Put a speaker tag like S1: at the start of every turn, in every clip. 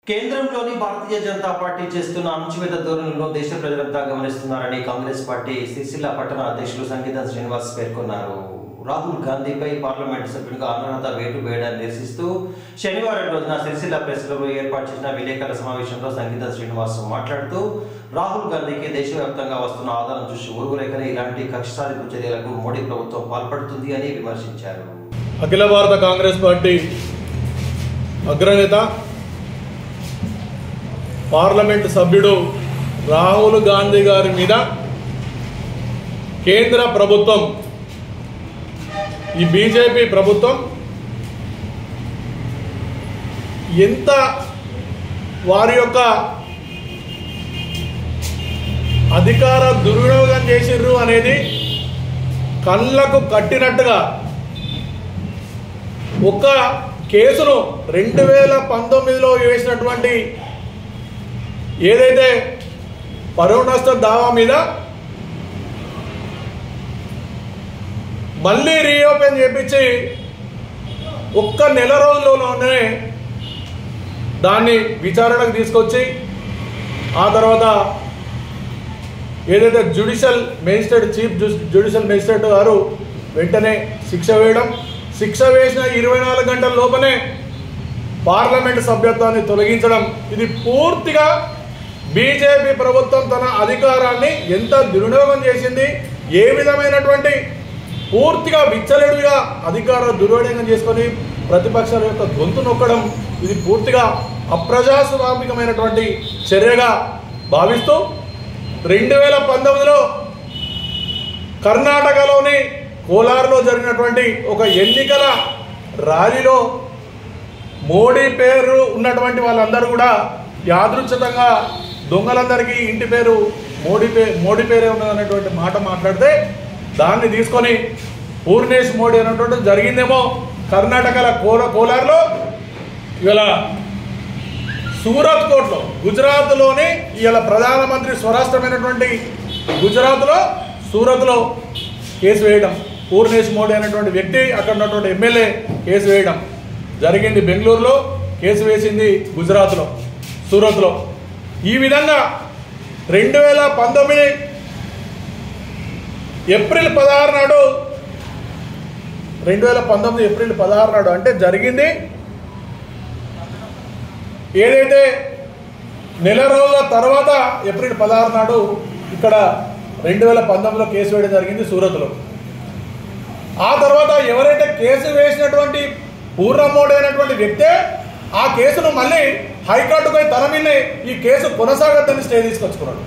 S1: కేంద్రంలోని భారతీయ జనతా పార్టీ చేస్తున్న అణచివేత ధోరణులను దేశ ప్రజలంతా గమనిస్తున్నారని కాంగ్రెస్ పార్టీ సిరిసిల్ల పట్టణ అధ్యక్షులు సంగీతం శ్రీనివాస్ పేర్కొన్నారు రాహుల్ గాంధీపై పార్లమెంటు సభ్యుడిగా అనర్హత వేటు వేయడాన్ని నిరసిస్తూ శనివారం రోజున సిరిసిల్ల ప్రెస్ క్లబ్లో ఏర్పాటు చేసిన విలేకరుల సమావేశంలో సంగీతం శ్రీనివాస్ మాట్లాడుతూ రాహుల్ గాంధీకి దేశవ్యాప్తంగా వస్తున్న ఆదాయం చూసి ఊరులేకనే ఇలాంటి కక్ష సాధింపు చర్యలకు మోడీ ప్రభుత్వం పాల్పడుతుంది అని విమర్శించారు
S2: అఖిల భారత కాంగ్రెస్ పార్టీ అగ్రనేత పార్లమెంట్ సభ్యుడు రాహుల్ గాంధీ గారి మీద కేంద్ర ప్రభుత్వం ఈ బీజేపీ ప్రభుత్వం ఎంత వారి యొక్క అధికార దుర్వినియోగం చేసిర్రు అనేది కళ్ళకు కట్టినట్టుగా ఒక కేసును రెండు వేల పంతొమ్మిదిలో వేసినటువంటి ఏదైతే పరువు నష్టం దావా మీద మళ్ళీ రీఓపెన్ చేపించి ఒక్క నెల రోజుల్లోనే దాన్ని విచారణకు తీసుకొచ్చి ఆ తర్వాత ఏదైతే judicial magistrate chief judicial magistrate గారు వెంటనే శిక్ష వేయడం శిక్ష వేసిన ఇరవై నాలుగు గంటల లోపనే పార్లమెంట్ సభ్యత్వాన్ని తొలగించడం ఇది పూర్తిగా బీజేపీ ప్రభుత్వం తన అధికారాన్ని ఎంత దుర్వినియోగం చేసింది ఏ విధమైనటువంటి పూర్తిగా విచ్చలెడుగా అధికార దుర్వినియోగం చేసుకొని ప్రతిపక్షాల యొక్క గొంతు నొక్కడం ఇది పూర్తిగా అప్రజాస్వామికమైనటువంటి చర్యగా భావిస్తూ రెండు వేల పంతొమ్మిదిలో కర్ణాటకలోని కోలార్లో జరిగినటువంటి ఒక ఎన్నికల ర్యాలీలో మోడీ పేరు ఉన్నటువంటి వాళ్ళందరూ కూడా యాదృచ్ఛితంగా దొంగలందరికీ ఇంటి పేరు మోడీ పే మోడీ పేరే ఉన్నదనేటువంటి మాట మాట్లాడితే దాన్ని తీసుకొని పూర్ణేష్ మోడీ అనేటువంటి జరిగిందేమో కర్ణాటకల కోల కోలార్లో ఇవాళ సూరత్ కోట్లో గుజరాత్లోని ఇవాళ ప్రధానమంత్రి స్వరాష్ట్రమైనటువంటి గుజరాత్లో సూరత్లో కేసు వేయడం పూర్ణేష్ మోడీ అనేటువంటి వ్యక్తి అక్కడ ఉన్నటువంటి ఎమ్మెల్యే కేసు వేయడం జరిగింది బెంగళూరులో కేసు వేసింది గుజరాత్లో సూరత్లో ఈ విధంగా రెండు వేల పంతొమ్మిది ఏప్రిల్ పదహారు నాడు రెండు వేల పంతొమ్మిది ఏప్రిల్ పదహారు నాడు అంటే జరిగింది ఏదైతే నెల రోజుల తర్వాత ఏప్రిల్ పదహారు నాడు ఇక్కడ రెండు వేల పంతొమ్మిదిలో కేసు వేయడం జరిగింది సూరత్లో ఆ తర్వాత ఎవరైతే కేసు వేసినటువంటి పూర్ణమోడి అయినటువంటి వ్యక్తే ఆ కేసును మళ్ళీ హైకోర్టుకు పోయి తన మీదనే ఈ కేసు కొనసాగద్దని స్టే తీసుకొచ్చుకున్నాడు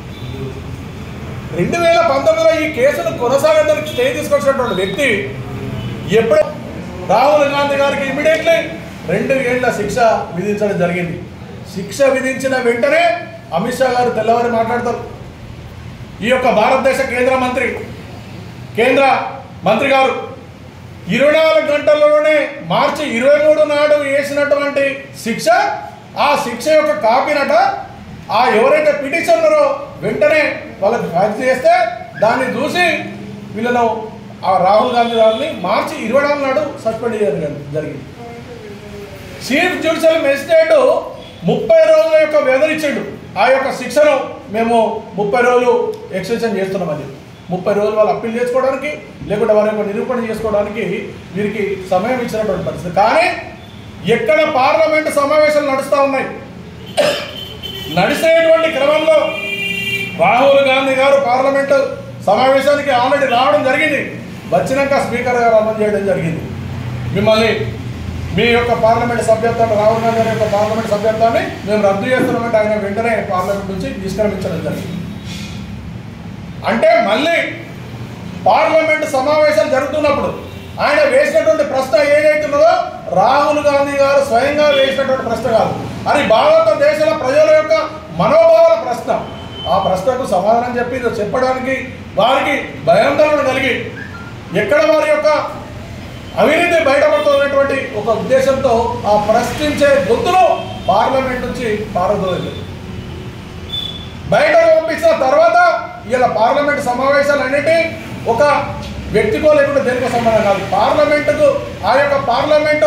S2: రెండు వేల పంతొమ్మిదిలో ఈ కేసును కొనసాగద్దని స్టే తీసుకొచ్చినటువంటి వ్యక్తి ఎప్పుడు రాహుల్ గాంధీ గారికి ఇమీడియట్లీ రెండు ఏళ్ల శిక్ష విధించడం జరిగింది శిక్ష విధించిన వెంటనే అమిత్ షా గారు తెల్లవారి మాట్లాడతారు ఈ యొక్క భారతదేశ కేంద్ర మంత్రి కేంద్ర మంత్రి గారు ఇరవై నాలుగు గంటల్లోనే మార్చి ఇరవై మూడు నాడు వేసినటువంటి శిక్ష ఆ శిక్ష యొక్క కాపీనట ఆ ఎవరైతే పిటిషనరో వెంటనే వాళ్ళకి ఫ్యాక్స్ చేస్తే దాన్ని చూసి వీళ్ళను ఆ రాహుల్ గాంధీ గారిని మార్చి ఇరవై నాలుగు నాడు సస్పెండ్ చేయడం జరిగింది చీఫ్ జ్యుడిషియల్ మెజిస్ట్రేట్ ముప్పై రోజుల యొక్క వ్యవధి ఇచ్చిండు ఆ యొక్క శిక్షను మేము ముప్పై రోజులు ఎక్స్టెన్షన్ చేస్తున్నామని ముప్పై రోజులు వాళ్ళు అప్పీల్ చేసుకోవడానికి లేకుంటే వారి యొక్క నిరూపణ చేసుకోవడానికి వీరికి సమయం ఇచ్చినటువంటి పరిస్థితి కానీ ఎక్కడ పార్లమెంటు సమావేశాలు నడుస్తూ ఉన్నాయి నడిచేటువంటి క్రమంలో రాహుల్ గాంధీ గారు పార్లమెంటు సమావేశానికి ఆల్రెడీ రావడం జరిగింది వచ్చినాక స్పీకర్ గారు అమలు చేయడం జరిగింది మిమ్మల్ని మీ యొక్క పార్లమెంట్ సభ్యత్వాన్ని రాహుల్ గాంధీ గారి యొక్క పార్లమెంట్ సభ్యత్వాన్ని మేము రద్దు చేస్తున్నామంటే ఆయన వెంటనే పార్లమెంట్ నుంచి నిష్క్రమించడం జరిగింది అంటే మళ్ళీ పార్లమెంట్ సమావేశాలు జరుగుతున్నప్పుడు ఆయన వేసినటువంటి ప్రశ్న ఏదైతున్నదో రాహుల్ గాంధీ గారు స్వయంగా వేసినటువంటి ప్రశ్న కాదు అది భారతదేశంలో ప్రజల యొక్క మనోభావాల ప్రశ్న ఆ ప్రశ్నకు సమాధానం చెప్పి చెప్పడానికి వారికి భయాందోళన కలిగి ఎక్కడ వారి యొక్క అవినీతి బయటపడుతున్నటువంటి ఒక ఉద్దేశంతో ఆ ప్రశ్నించే గొంతును పార్లమెంట్ నుంచి పారదోలేదు బయటకు పంపించిన తర్వాత ఇలా పార్లమెంట్ సమావేశాలు అన్నిటి ఒక వ్యక్తికో లేకుంటే దేనికో సంబంధం కాదు పార్లమెంటుకు ఆ యొక్క పార్లమెంటు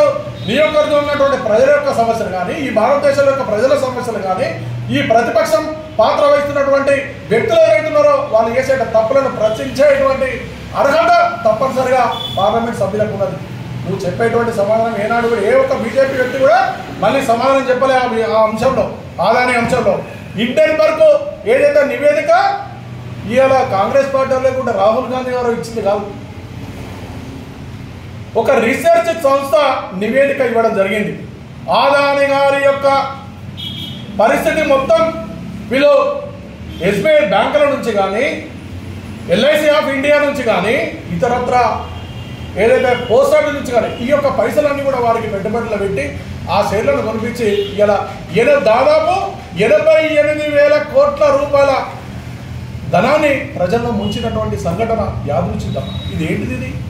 S2: నియోజకవర్గంలో ఉన్నటువంటి ప్రజల యొక్క సమస్యలు కానీ ఈ భారతదేశం యొక్క ప్రజల సమస్యలు కానీ ఈ ప్రతిపక్షం పాత్ర వహిస్తున్నటువంటి వ్యక్తులు ఎవరైతున్నారో వాళ్ళు చేసే తప్పులను ప్రశ్నించేటువంటి అర్హత తప్పనిసరిగా పార్లమెంట్ సభ్యులకు ఉన్నది నువ్వు చెప్పేటువంటి సమాధానం ఏనాడు కూడా ఏ ఒక్క బీజేపీ వ్యక్తి కూడా మళ్ళీ సమాధానం చెప్పలే ఆ వి- ఆ అంశంలో ఆదాని అంశంలో ఇండియన్ వరకు ఏదైతే నివేదిక ఇవాళ కాంగ్రెస్ పార్టీ వాళ్ళే కూడా రాహుల్ గాంధీ గారు ఇచ్చింది కాదు ఒక రీసెర్చ్ సంస్థ నివేదిక ఇవ్వడం జరిగింది ఆదాని గారి యొక్క పరిస్థితి మొత్తం వీళ్ళు ఎస్బీఐ బ్యాంకుల నుంచి కానీ ఎల్ఐసి ఆఫ్ ఇండియా నుంచి కానీ ఇతరత్ర ఏదైతే పోస్ట్ ఆఫీస్ నుంచి కానీ ఈ యొక్క పైసలన్నీ కూడా వారికి పెట్టుబడులు పెట్టి ఆ షేర్లను కొనిపించి ఇలా ఎన దాదాపు ఎనభై ఎనిమిది వేల కోట్ల రూపాయల ధనాన్ని ప్రజల్లో ముంచినటువంటి సంఘటన యాదృచ్ఛికం ఇది ఏంటిది ఇది